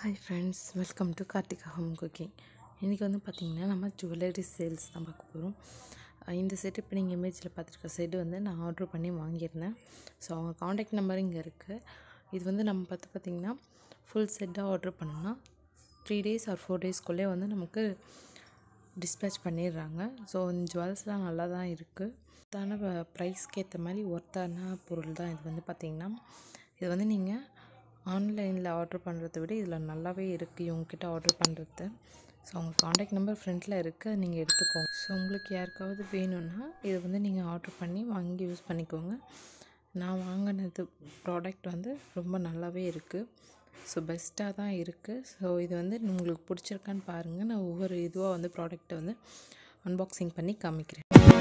hi friends welcome to Karthika home cooking இன்றைக்கி வந்து பார்த்திங்கன்னா நம்ம ஜுவல்லரி சேல்ஸ் தான் பார்க்க போகிறோம் இந்த செட்டு இப்போ நீங்கள் இமேஜில் பார்த்துருக்க செட்டு வந்து நான் ஆர்டர் பண்ணி வாங்கியிருந்தேன் ஸோ அவங்க காண்டாக்ட் நம்பர் இங்கே இருக்குது இது வந்து நம்ம பார்த்து பார்த்திங்கன்னா ஃபுல் செட்டாக ஆர்டர் பண்ணோன்னா த்ரீ டேஸ் ஆர் ஃபோர் டேஸ்க்குள்ளே வந்து நமக்கு டிஸ்பேச் பண்ணிடுறாங்க ஸோ இந்த ஜுவல்ஸ்லாம் நல்லா தான் இருக்குது தான ப்ரைஸ்க்கு ஏற்ற மாதிரி ஒர்த்தான பொருள் தான் இது வந்து பார்த்திங்கன்னா இது வந்து நீங்கள் ஆன்லைனில் ஆர்டர் பண்ணுறத விட இதில் நல்லாவே இருக்குது இவங்ககிட்ட ஆர்டர் பண்ணுறது ஸோ அவங்க காண்டாக்ட் நம்பர் ஃப்ரண்ட்டில் இருக்குது நீங்கள் எடுத்துக்கோங்க ஸோ உங்களுக்கு யாருக்காவது வேணும்னா இதை வந்து நீங்கள் ஆர்டர் பண்ணி வாங்கி யூஸ் பண்ணிக்கோங்க நான் வாங்கினது ப்ராடக்ட் வந்து ரொம்ப நல்லாவே இருக்குது ஸோ பெஸ்ட்டாக தான் இருக்குது ஸோ இது வந்து உங்களுக்கு பிடிச்சிருக்கான்னு பாருங்கள் நான் ஒவ்வொரு இதுவாக வந்து ப்ராடக்ட்டை வந்து அன்பாக்சிங் பண்ணி காமிக்கிறேன்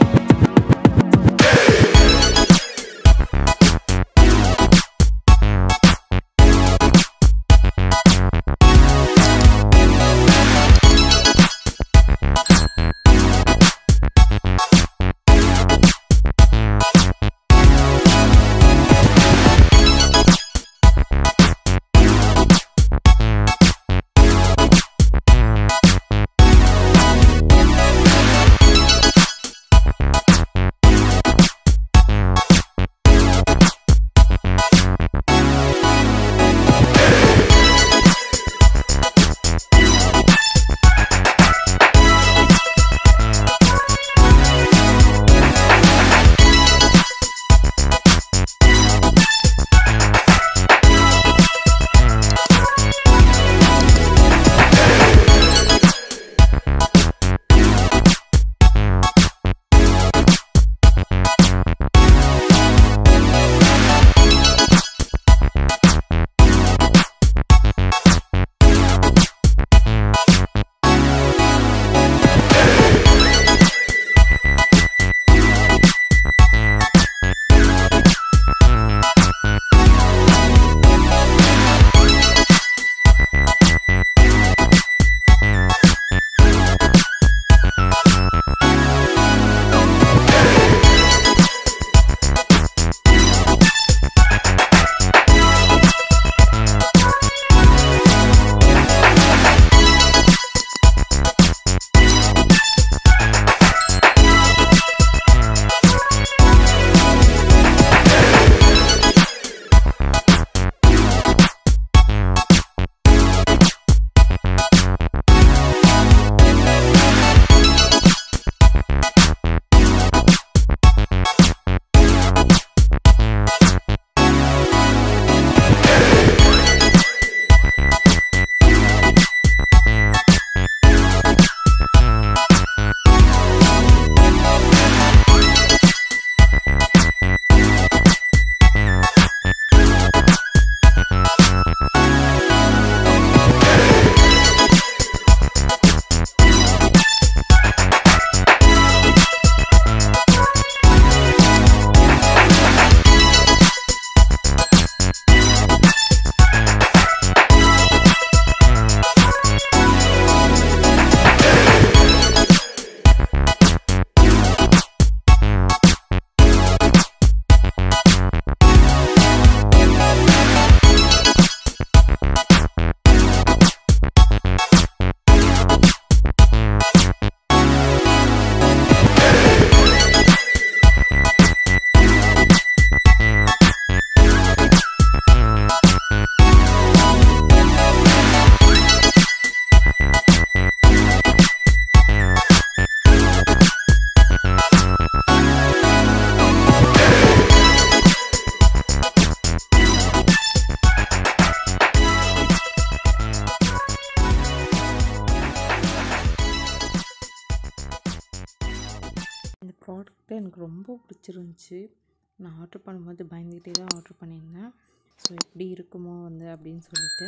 இந்த ப்ராடக்ட்டு எனக்கு ரொம்ப பிடிச்சிருந்துச்சி நான் ஆர்டர் பண்ணும்போது பயந்துக்கிட்டே தான் ஆர்டர் பண்ணியிருந்தேன் ஸோ எப்படி இருக்குமோ வந்து அப்படின்னு சொல்லிட்டு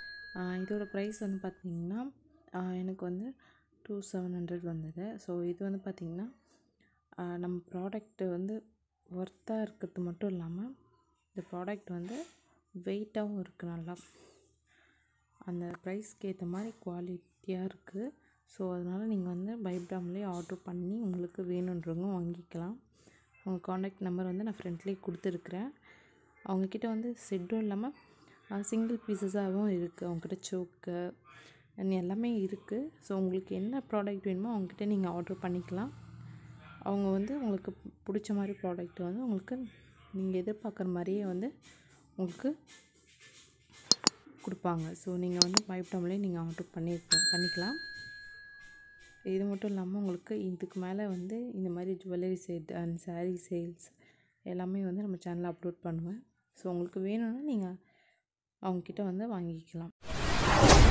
இதோட ப்ரைஸ் வந்து பார்த்திங்கன்னா எனக்கு வந்து டூ செவன் ஹண்ட்ரட் வந்தது ஸோ இது வந்து பார்த்திங்கன்னா நம்ம ப்ராடக்ட்டு வந்து ஒர்த்தாக இருக்கிறது மட்டும் இல்லாமல் இந்த ப்ராடக்ட் வந்து வெயிட்டாகவும் இருக்குது நல்லா அந்த ப்ரைஸ்க்கு ஏற்ற மாதிரி குவாலிட்டியாக இருக்குது ஸோ அதனால் நீங்கள் வந்து பயப்படாமலே ஆர்டர் பண்ணி உங்களுக்கு வேணுன்றவங்க வாங்கிக்கலாம் அவங்க காண்டாக்ட் நம்பர் வந்து நான் ஃப்ரெண்ட்லேயே கொடுத்துருக்குறேன் அவங்கக்கிட்ட வந்து செட்டும் இல்லாமல் சிங்கிள் பீசஸாகவும் இருக்குது அவங்கக்கிட்ட சோக்கு அண்ட் எல்லாமே இருக்குது ஸோ உங்களுக்கு என்ன ப்ராடக்ட் வேணுமோ அவங்கக்கிட்ட நீங்கள் ஆர்டர் பண்ணிக்கலாம் அவங்க வந்து உங்களுக்கு பிடிச்ச மாதிரி ப்ராடக்ட் வந்து உங்களுக்கு நீங்கள் எதிர்பார்க்குற மாதிரியே வந்து உங்களுக்கு கொடுப்பாங்க ஸோ நீங்கள் வந்து பயப்படாமலே நீங்கள் ஆர்டர் பண்ணி பண்ணிக்கலாம் இது மட்டும் இல்லாமல் உங்களுக்கு இதுக்கு மேலே வந்து இந்த மாதிரி jewellery set and sari sales எல்லாமே வந்து நம்ம சேனலில் அப்லோட் பண்ணுவேன் ஸோ உங்களுக்கு வேணும்னா நீங்கள் அவங்கக்கிட்ட வந்து வாங்கிக்கலாம்